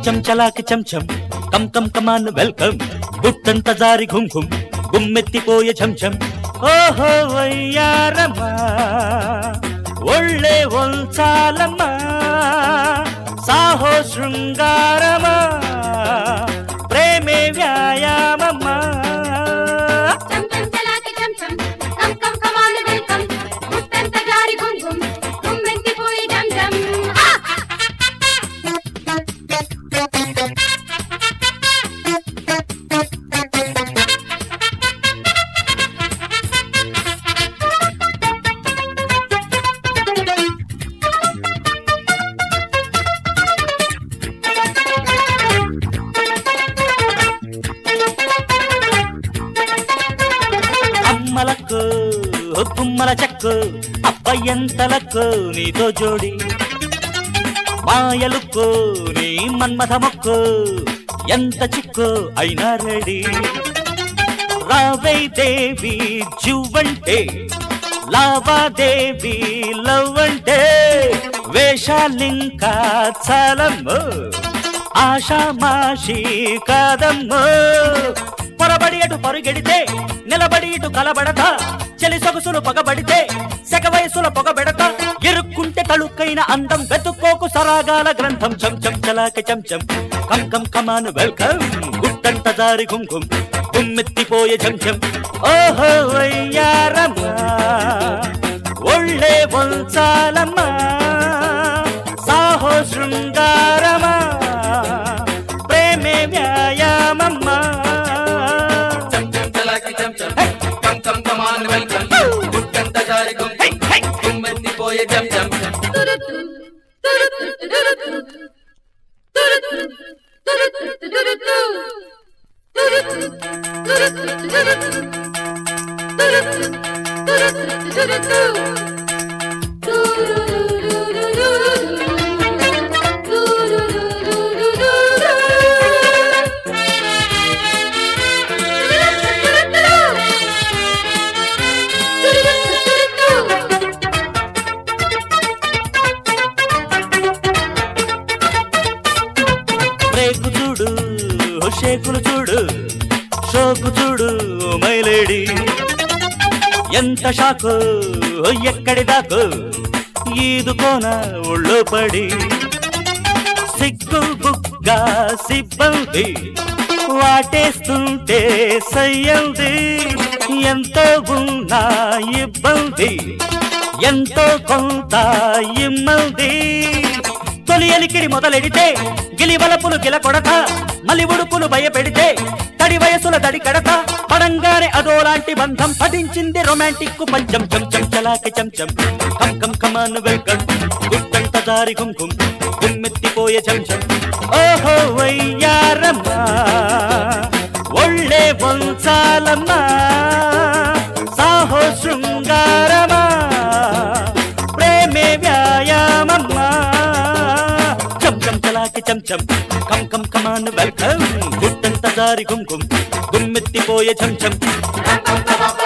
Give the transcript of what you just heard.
చం చలాకి చం చం కం కం కమాన్ వెల్కమ్ గుట్టంత జారి ఘుం ఘుం గుమ్మెత్తిపోయే చం చం ఓహో వయ్యారమ్మా ఒళ్ళే ఒల్చాలమ్మా సాహో శృంగారమా ప్రేమే వ్యాయామమ్మా చం చం చలాకి చం చం కం కం కమాన్ వెల్కమ్ గుట్టంత జారి గుం గుం గుమ్మెంతిపోయి జం జం ఆ! అమ్మలకు కుమ్మల చెక్కు అబ్బయ్యంతలకు నీతో జోడి మాయలుక్కు నీ మన్మథ మొక్కు ఎంత చిక్కు అయినా రెడీ రావై దేవి జువ్వంటే లావాదేవి లవ్ అంటే వేషాలింకా చాలమ్ము ఆషామాషి కాదమ్ము పొరబడి అటు పరుగెడితే నిలబడి ఇటు కలబడతా చలి సొగసులు పగబడితే సెగ వయసుల పొగబెడత ఇరుక్కుంటే తళుక్కైన అందం వెతుక్కోకు సరాగాల గ్రంథం చం చం చలాక చం చం కం కం కమాను వెల్కమ్ గుట్టంత దారి కుంకుం కుమ్మెత్తిపోయే చం చం ఓహో వయ్యారమ్మా ఒళ్ళే వంచాలమ్మా సాహో శృంగారమా ప్రేమే వ్యాయామమ్మా చం చం చలాకి చం చం కం కం కమాన్ వెల్కమ్ గుట్టంత జారి గుం హై, హై. గుమ్మెత్తిపోయే జం జం తురుతు తురుతు తురుతు తురుతు తురుతు తురుతు తురుతు తురుతు తురుతు తురుతు తురుతు తురుతు బ్రేకు చూడు షేకులు చూడు షోకు చూడు మైలేడి ఎంత షాకు ఎక్కడి దాకు ఈదుకోన ఒళ్ళో పడి సిగ్గు బుగ్గా సిబ్బంది వాటేస్తుంటే సయ్యంది ఎంతో ఉన్నా ఇబ్బంది ఎంతో కొంత ఇమ్మంది తొలి ఎలికిడి మొదలెడితే గిలివలపులు గిల కొడత మలి ఉడుపులు భయపెడితే తడి వయసుల దడి కడత పడంగానే అదోలాంటి బంధం పఠించింది రొమాంటిక్ పంచం చం చం చలాకి చం చం కం కం కమాన్ వెల్కమ్ గుట్టంత దారి కుంకుం గుమ్మెత్తిపోయే చం చం ఓహో వయ్యారమ్మా ఒళ్ళే వంచాలమ్మా సాహో శృంగారమా ప్రేమే వ్యాయామమ్మా చం చం చలాకి చం చం కం కం కమాన్ వెల్కమ్ గుట్టంత దారి కుంకుం గుమ్మెత్తిపోయే చం చం కం కం కమాన్